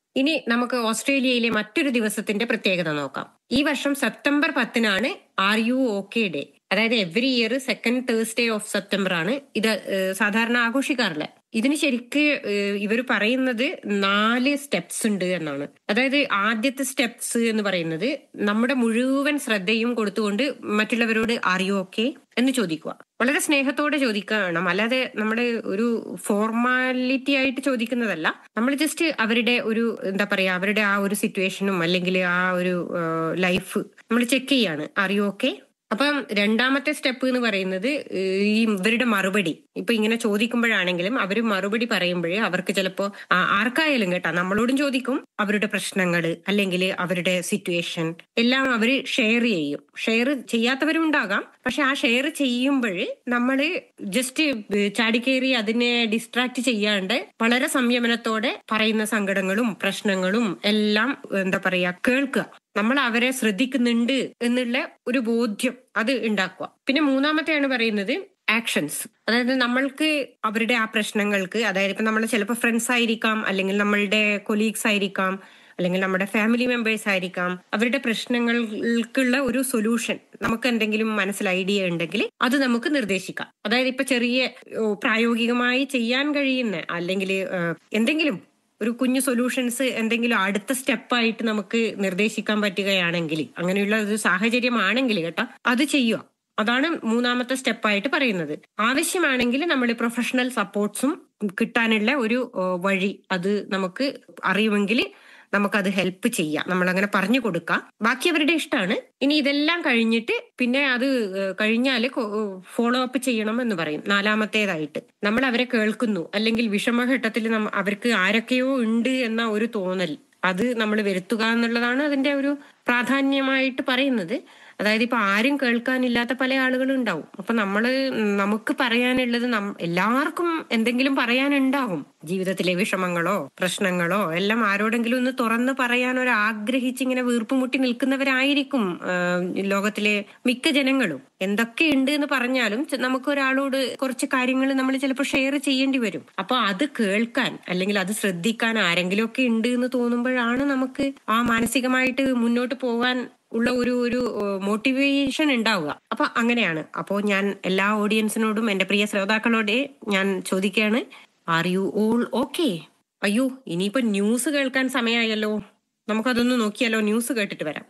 ഇനി നമുക്ക് ഓസ്ട്രേലിയയിലെ മറ്റൊരു ദിവസത്തിന്റെ പ്രത്യേകത നോക്കാം ഈ വർഷം സെപ്റ്റംബർ പത്തിനാണ് ആർ യു ഓക്കെ ഡേ അതായത് every year second Thursday of September ആണ് ഇത് ഏഹ്, സാധാരണ ആഘോഷിക്കാറില്ല ഇതിന് ശരിക്ക് ഇവർ പറയുന്നത് നാല് സ്റ്റെപ്സ് ഉണ്ട് എന്നാണ് അതായത് ആദ്യത്തെ സ്റ്റെപ്സ് എന്ന് പറയുന്നത് നമ്മുടെ മുഴുവൻ ശ്രദ്ധയും കൊടുത്തുകൊണ്ട് മറ്റുള്ളവരോട് ആർ യു ഓക്കെ എന്ന് ചോദിക്കുക വളരെ സ്നേഹത്തോടെ ചോദിക്കണം അല്ലാതെ നമ്മുടെ ഒരു ഫോർമാലിറ്റി ആയിട്ട് ചോദിക്കുന്നതല്ല നമ്മൾ ജസ്റ്റ് അവരുടെ ഒരു എന്താ പറയാ അവരുടെ ആ ഒരു സിറ്റുവേഷനും അല്ലെങ്കിൽ ആ ഒരു ലൈഫ് നമ്മൾ ചെക്ക് ചെയ്യാണ് ആർ യു ഓക്കെ അപ്പം രണ്ടാമത്തെ സ്റ്റെപ്പ് എന്ന് പറയുന്നത് ഏഹ്, ഈ ഇവരുടെ മറുപടി ഇപ്പൊ ഇങ്ങനെ ചോദിക്കുമ്പോഴാണെങ്കിലും അവർ മറുപടി പറയുമ്പോഴേ അവർക്ക് ചിലപ്പോ ആ- ആർക്കായാലും കേട്ടാ നമ്മളോടും ചോദിക്കും അവരുടെ പ്രശ്നങ്ങൾ അല്ലെങ്കിൽ അവരുടെ സിറ്റുവേഷൻ എല്ലാം അവർ ഷെയർ ചെയ്യും ഷെയർ ചെയ്യാത്തവരും ഉണ്ടാകാം പക്ഷെ ആ ഷെയർ ചെയ്യുമ്പോൾ നമ്മൾ ജസ്റ്റ് ചാടിക്കേറി അതിനെ ഡിസ്ട്രാക്ട് ചെയ്യാണ്ട് വളരെ സംയമനത്തോടെ പറയുന്ന സങ്കടങ്ങളും പ്രശ്നങ്ങളും എല്ലാം എന്താ പറയാ കേൾക്കുക നമ്മൾ അവരെ ശ്രദ്ധിക്കുന്നുണ്ട് എന്നുള്ള ഒരു ബോധ്യം അത് ഉണ്ടാക്കുക പിന്നെ മൂന്നാമത്തെയാണ് പറയുന്നത് ആക്ഷൻസ് അതായത് നമ്മൾക്ക് അവരുടെ ആ പ്രശ്നങ്ങൾക്ക് അതായത് ഇപ്പൊ നമ്മൾ ചിലപ്പോൾ ഫ്രണ്ട്സ് ആയിരിക്കാം അല്ലെങ്കിൽ നമ്മളുടെ കൊലീഗ്സ് ആയിരിക്കാം അല്ലെങ്കിൽ നമ്മുടെ ഫാമിലി മെമ്പേഴ്സ് ആയിരിക്കാം അവരുടെ പ്രശ്നങ്ങൾക്കുള്ള ഒരു സൊല്യൂഷൻ നമുക്ക് എന്തെങ്കിലും മനസ്സിൽ ഐഡിയ ഉണ്ടെങ്കിൽ അത് നമുക്ക് നിർദ്ദേശിക്കാം അതായത് ഇപ്പൊ ചെറിയ ഓ, പ്രായോഗികമായി ചെയ്യാൻ കഴിയുന്ന അല്ലെങ്കിൽ എന്തെങ്കിലും ഒരു കുഞ്ഞു സൊല്യൂഷൻസ് എന്തെങ്കിലും അടുത്ത സ്റ്റെപ്പായിട്ട് നമുക്ക് നിർദ്ദേശിക്കാൻ പറ്റുകയാണെങ്കിൽ അങ്ങനെയുള്ള ഒരു സാഹചര്യമാണെങ്കിൽ കേട്ടോ അത് ചെയ്യുക അതാണ് മൂന്നാമത്തെ സ്റ്റെപ്പായിട്ട് പറയുന്നത് ആവശ്യമാണെങ്കിൽ നമ്മൾ പ്രൊഫഷണൽ സപ്പോർട്ട്സും കിട്ടാനുള്ള ഒരു ഏഹ്, വഴി അത് നമുക്ക് അറിയുമെങ്കിൽ നമുക്കത് ഹെൽപ്പ് ചെയ്യാം നമ്മൾ അങ്ങനെ പറഞ്ഞു കൊടുക്കാം ബാക്കി അവരുടെ ഇഷ്ടമാണ് ഇനി ഇതെല്ലാം കഴിഞ്ഞിട്ട് പിന്നെ അത് കഴിഞ്ഞാൽ ഫോളോ അപ്പ് ചെയ്യണം എന്ന് പറയും നാലാമത്തേതായിട്ട് നമ്മൾ അവരെ കേൾക്കുന്നു അല്ലെങ്കിൽ വിഷമഘട്ടത്തിൽ നമ്മ- അവർക്ക് ആരൊക്കെയോ ഉണ്ട് എന്ന ഒരു തോന്നൽ അത് നമ്മൾ വരുത്തുക എന്നുള്ളതാണ് അതിന്റെ ഒരു പ്രാധാന്യമായിട്ട് പറയുന്നത് അതായത് ഇപ്പൊ ആരും കേൾക്കാനില്ലാത്ത പല ആളുകളും ഉണ്ടാവും അപ്പൊ നമ്മള് നമുക്ക് പറയാനുള്ളത് നം- എല്ലാവർക്കും എന്തെങ്കിലും പറയാനുണ്ടാവും ജീവിതത്തിലെ വിഷമങ്ങളോ പ്രശ്നങ്ങളോ എല്ലാം ആരോടെങ്കിലും ഒന്ന് തുറന്ന് പറയാൻ ഒരു ആഗ്രഹിച്ച് ഇങ്ങനെ വീർപ്പുമുട്ടി നിൽക്കുന്നവരായിരിക്കും ആ, ലോകത്തിലെ മിക്ക ജനങ്ങളും എന്തൊക്കെ ഉണ്ട് എന്ന് പറഞ്ഞാലും ചെ- നമുക്ക് ഒരാളോട് കുറച്ച് കാര്യങ്ങൾ നമ്മൾ ചിലപ്പോൾ ഷെയർ ചെയ്യേണ്ടി വരും അപ്പൊ അത് കേൾക്കാൻ അല്ലെങ്കിൽ അത് ശ്രദ്ധിക്കാൻ ആരെങ്കിലും ഒക്കെ ഉണ്ട് എന്ന് തോന്നുമ്പോഴാണ് നമുക്ക് ആ മാനസികമായിട്ട് മുന്നോട്ട് പോകാൻ ഉള്ള ഒരു ഒരു മോട്ടിവേഷൻ ഉണ്ടാവുക അപ്പൊ അങ്ങനെയാണ് അപ്പോ ഞാൻ എല്ലാ ഓഡിയൻസിനോടും എന്റെ പ്രിയ ശ്രോതാക്കളോടെ ഞാൻ ചോദിക്കുകയാണ് ആർ യു ഓൾ ഓക്കെ അയ്യോ ഇനിയിപ്പോ ന്യൂസ് കേൾക്കാൻ സമയമായല്ലോ നമുക്കതൊന്ന് നോക്കിയാലോ ന്യൂസ് കേട്ടിട്ട് വരാം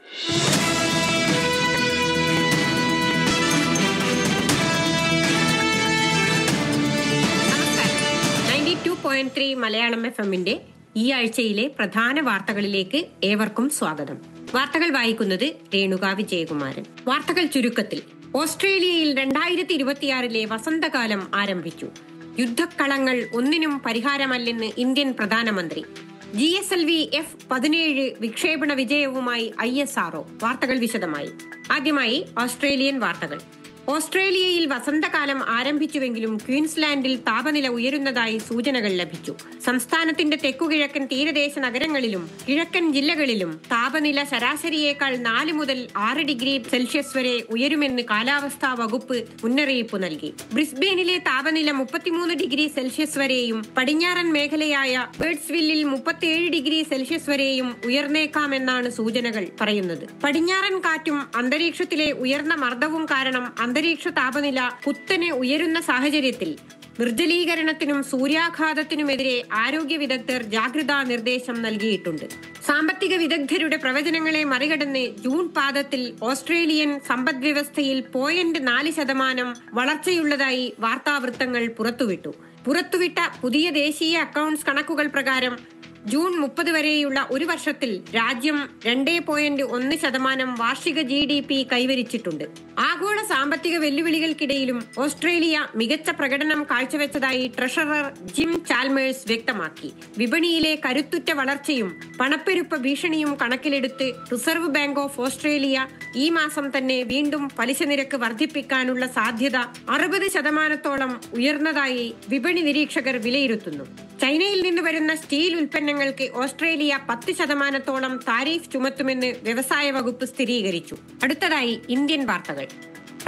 ninety two point three Malayalam F എമ്മിന്റെ ഈ ആഴ്ചയിലെ പ്രധാന വാർത്തകളിലേക്ക് ഏവർക്കും സ്വാഗതം വാർത്തകൾ വായിക്കുന്നത് രേണുക വിജയകുമാരൻ വാർത്തകൾ ചുരുക്കത്തിൽ ഓസ്ട്രേലിയയിൽ രണ്ടായിരത്തി ഇരുപത്തിയാറിലെ വസന്തകാലം ആരംഭിച്ചു യുദ്ധക്കളങ്ങൾ ഒന്നിനും പരിഹാരമല്ലെന്ന് ഇന്ത്യൻ പ്രധാനമന്ത്രി G S L V F പതിനേഴ് വിക്ഷേപണ വിജയവുമായി ഐ എസ് ആർഒ വാർത്തകൾ വിശദമായി ആദ്യമായി ഓസ്ട്രേലിയൻ വാർത്തകൾ ഓസ്ട്രേലിയയിൽ വസന്തകാലം ആരംഭിച്ചുവെങ്കിലും ക്വീൻസ്ലാൻഡിൽ താപനില ഉയരുന്നതായി സൂചനകൾ ലഭിച്ചു സംസ്ഥാനത്തിന്റെ തെക്കുകിഴക്കൻ തീരദേശ നഗരങ്ങളിലും കിഴക്കൻ ജില്ലകളിലും താപനില ശരാശരിയേക്കാൾ നാല് മുതൽ ആറ് ഡിഗ്രി സെൽഷ്യസ് വരെ ഉയരുമെന്ന് കാലാവസ്ഥാ വകുപ്പ് മുന്നറിയിപ്പ് നൽകി ബ്രിസ്ബെയിനിലെ താപനില മുപ്പത്തിമൂന്ന് ഡിഗ്രി സെൽഷ്യസ് വരെയും പടിഞ്ഞാറൻ മേഖലയായ ബേർഡ്സ്വില്ലിൽ മുപ്പത്തിയേഴ് ഡിഗ്രി സെൽഷ്യസ് വരെയും ഉയർന്നേക്കാമെന്നാണ് സൂചനകൾ പറയുന്നത് പടിഞ്ഞാറൻ കാറ്റും അന്തരീക്ഷത്തിലെ ഉയർന്ന മർദ്ദവും കാരണം അന്തരീക്ഷ താപനില കുത്തനെ ഉയരുന്ന സാഹചര്യത്തിൽ നിർജ്ജലീകരണത്തിനും സൂര്യാഘാതത്തിനുമെതിരെ ആരോഗ്യ വിദഗ്ധർ ജാഗ്രതാ നിർദ്ദേശം നൽകിയിട്ടുണ്ട് സാമ്പത്തിക വിദഗ്ധരുടെ പ്രവചനങ്ങളെ മറികടന്ന് ജൂൺ പാദത്തിൽ ഓസ്ട്രേലിയൻ സമ്പദ് വ്യവസ്ഥയിൽ പോയിന്റ് നാല് ശതമാനം വളർച്ചയുള്ളതായി വാർത്താവൃത്തങ്ങൾ പുറത്തുവിട്ടു പുറത്തുവിട്ട പുതിയ ദേശീയ അക്കൗണ്ട്സ് കണക്കുകൾ പ്രകാരം ജൂൺ മുപ്പത് വരെയുള്ള ഒരു വർഷത്തിൽ രാജ്യം രണ്ടേ പോയിന്റ് ഒന്ന് ശതമാനം വാർഷിക ജി ഡി പി കൈവരിച്ചിട്ടുണ്ട് ആഗോള സാമ്പത്തിക വെല്ലുവിളികൾക്കിടയിലും ഓസ്ട്രേലിയ മികച്ച പ്രകടനം കാഴ്ചവെച്ചതായി ട്രഷറർ ജിം ചാൽമേഴ്സ് വ്യക്തമാക്കി വിപണിയിലെ കരുത്തുറ്റ വളർച്ചയും പണപ്പെരുപ്പ ഭീഷണിയും കണക്കിലെടുത്ത് റിസർവ് ബാങ്ക് ഓഫ് ഓസ്ട്രേലിയ ഈ മാസം തന്നെ വീണ്ടും പലിശ നിരക്ക് വർദ്ധിപ്പിക്കാനുള്ള സാധ്യത അറുപത് ശതമാനത്തോളം ഉയർന്നതായി വിപണി നിരീക്ഷകർ വിലയിരുത്തുന്നു ചൈനയിൽ നിന്ന് വരുന്ന സ്റ്റീൽ ഉൽപ്പന്നങ്ങൾക്ക് ഓസ്ട്രേലിയ പത്ത് ശതമാനത്തോളം താരീഫ് ചുമത്തുമെന്ന് വ്യവസായ വകുപ്പ് സ്ഥിരീകരിച്ചു അടുത്തതായി ഇന്ത്യൻ വാർത്തകൾ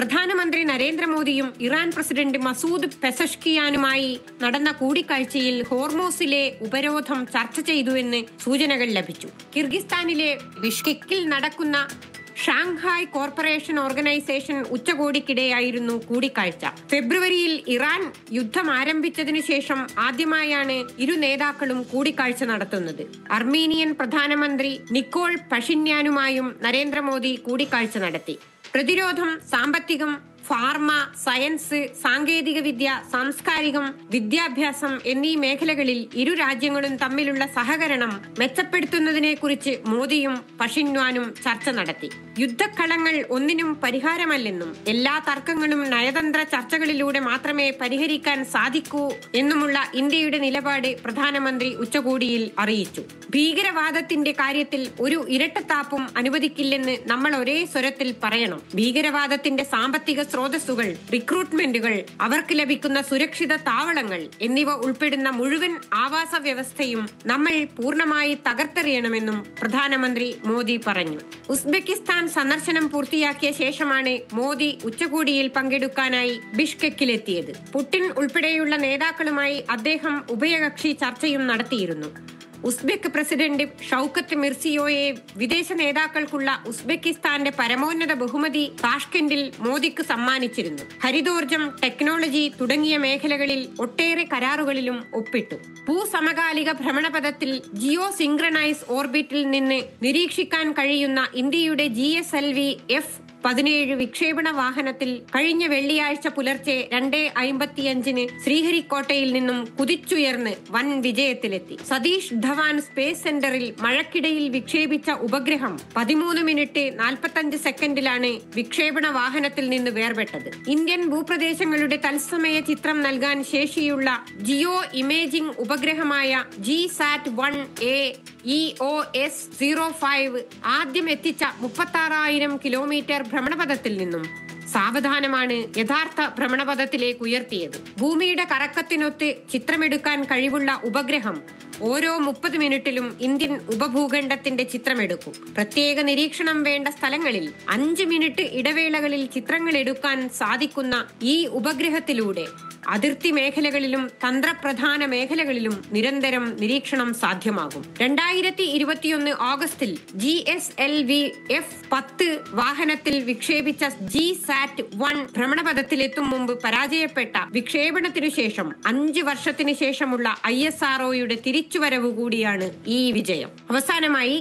പ്രധാനമന്ത്രി നരേന്ദ്രമോദിയും ഇറാൻ പ്രസിഡന്റ് മസൂദ് പെസഷ്കിയാനുമായി നടന്ന കൂടിക്കാഴ്ചയിൽ ഹോർമോസിലെ ഉപരോധം ചർച്ച ചെയ്തുവെന്ന് സൂചനകൾ ലഭിച്ചു കിർഗിസ്ഥാനിലെ ബിഷ്കെക്കിൽ നടക്കുന്ന ഷാങ്ഹായ് കോർപ്പറേഷൻ ഓർഗനൈസേഷൻ ഉച്ചകോടിക്കിടെയായിരുന്നു കൂടിക്കാഴ്ച ഫെബ്രുവരിയിൽ ഇറാൻ യുദ്ധം ആരംഭിച്ചതിനു ശേഷം ആദ്യമായാണ് ഇരു നേതാക്കളും കൂടിക്കാഴ്ച നടത്തുന്നത് അർമീനിയൻ പ്രധാനമന്ത്രി നിക്കോൾ പഷിന്യാനുമായും നരേന്ദ്രമോദി കൂടിക്കാഴ്ച നടത്തി പ്രതിരോധം സാമ്പത്തികം ഫാർമ സയൻസ് സാങ്കേതിക വിദ്യ സാംസ്കാരികം വിദ്യാഭ്യാസം എന്നീ മേഖലകളിൽ ഇരു രാജ്യങ്ങളും തമ്മിലുള്ള സഹകരണം മെച്ചപ്പെടുത്തുന്നതിനെ കുറിച്ച് മോദിയും പഷിൻവാനും ചർച്ച നടത്തി യുദ്ധക്കളങ്ങൾ ഒന്നിനും പരിഹാരമല്ലെന്നും എല്ലാ തർക്കങ്ങളും നയതന്ത്ര ചർച്ചകളിലൂടെ മാത്രമേ പരിഹരിക്കാൻ സാധിക്കൂ എന്നുമുള്ള ഇന്ത്യയുടെ നിലപാട് പ്രധാനമന്ത്രി ഉച്ചകോടിയിൽ അറിയിച്ചു ഭീകരവാദത്തിന്റെ കാര്യത്തിൽ ഒരു ഇരട്ടത്താപ്പും അനുവദിക്കില്ലെന്ന് നമ്മൾ ഒരേ സ്വരത്തിൽ പറയണം ഭീകരവാദത്തിന്റെ സാമ്പത്തിക സ്രോതസ്സുകൾ റിക്രൂട്ട്മെന്റുകൾ അവർക്ക് ലഭിക്കുന്ന സുരക്ഷിത താവളങ്ങൾ എന്നിവ ഉൾപ്പെടുന്ന മുഴുവൻ ആവാസ വ്യവസ്ഥയും നമ്മൾ പൂർണ്ണമായി തകർത്തെറിയണമെന്നും പ്രധാനമന്ത്രി മോദി പറഞ്ഞു ഉസ്ബെക്കിസ്ഥാൻ സന്ദർശനം പൂർത്തിയാക്കിയ ശേഷമാണ് മോദി ഉച്ചകോടിയിൽ പങ്കെടുക്കാനായി ബിഷ്കെക്കിലെത്തിയത് പുടിൻ ഉൾപ്പെടെയുള്ള നേതാക്കളുമായി അദ്ദേഹം ഉഭയകക്ഷി ചർച്ചയും നടത്തിയിരുന്നു ഉസ്ബെക്ക് പ്രസിഡന്റ് ഷൌക്കത്ത് മിർസിയോയെ വിദേശ നേതാക്കൾക്കുള്ള ഉസ്ബെക്കിസ്ഥാന്റെ പരമോന്നത ബഹുമതി താഷ്കെൻഡിൽ മോദിക്ക് സമ്മാനിച്ചിരുന്നു ഹരിതോർജം ടെക്നോളജി തുടങ്ങിയ മേഖലകളിൽ ഒട്ടേറെ കരാറുകളിലും ഒപ്പിട്ടു ഭൂസമകാലിക ഭ്രമണപഥത്തിൽ ജിയോ സിംഗ്രണൈസ് ഓർബിറ്റിൽ നിന്ന് നിരീക്ഷിക്കാൻ കഴിയുന്ന ഇന്ത്യയുടെ G S L V F പതിനേഴ് വിക്ഷേപണ വാഹനത്തിൽ കഴിഞ്ഞ വെള്ളിയാഴ്ച പുലർച്ചെ രണ്ട് അയിമ്പത്തിയഞ്ചിന് ശ്രീഹരിക്കോട്ടയിൽ നിന്നും കുതിച്ചുയർന്ന് വൻ വിജയത്തിലെത്തി സതീഷ് ധവാൻ സ്പേസ് സെന്ററിൽ മഴക്കിടയിൽ വിക്ഷേപിച്ച ഉപഗ്രഹം പതിമൂന്ന് മിനിറ്റ് നാൽപ്പത്തഞ്ച് സെക്കൻഡിലാണ് വിക്ഷേപണ വാഹനത്തിൽ നിന്ന് വേർപെട്ടത് ഇന്ത്യൻ ഭൂപ്രദേശങ്ങളുടെ തത്സമയ ചിത്രം നൽകാൻ ശേഷിയുള്ള ജിയോ ഇമേജിംഗ് ഉപഗ്രഹമായ G sat one A E O S zero five ആദ്യം എത്തിച്ച മുപ്പത്തി ആറായിരം കിലോമീറ്റർ ഭ്രമണപഥത്തിൽ നിന്നും സാവധാനമാണ് യഥാർത്ഥ ഭ്രമണപഥത്തിലേക്ക് ഉയർത്തിയത് ഭൂമിയുടെ കറക്കത്തിനൊത്ത് ചിത്രമെടുക്കാൻ കഴിവുള്ള ഉപഗ്രഹം ഓരോ മുപ്പത് മിനിറ്റിലും ഇന്ത്യൻ ഉപഭൂഖണ്ഡത്തിന്റെ ചിത്രമെടുക്കും പ്രത്യേക നിരീക്ഷണം വേണ്ട സ്ഥലങ്ങളിൽ അഞ്ച് മിനിറ്റ് ഇടവേളകളിൽ ചിത്രങ്ങൾ എടുക്കാൻ സാധിക്കുന്ന ഈ ഉപഗ്രഹത്തിലൂടെ അതിർത്തി മേഖലകളിലും തന്ത്രപ്രധാന മേഖലകളിലും നിരന്തരം നിരീക്ഷണം സാധ്യമാകും രണ്ടായിരത്തി ഇരുപത്തിയൊന്ന് ഓഗസ്റ്റിൽ G S L V F പത്ത് വാഹനത്തിൽ വിക്ഷേപിച്ച ജി സാറ്റ് വൺ ഭ്രമണപഥത്തിലെത്തും മുമ്പ് പരാജയപ്പെട്ട വിക്ഷേപണത്തിനു ശേഷം അഞ്ച് വർഷത്തിന് ശേഷമുള്ള ഐ എസ് ആർഒയുടെ തിരിച്ചുവരവ് കൂടിയാണ് ഈ വിജയം അവസാനമായി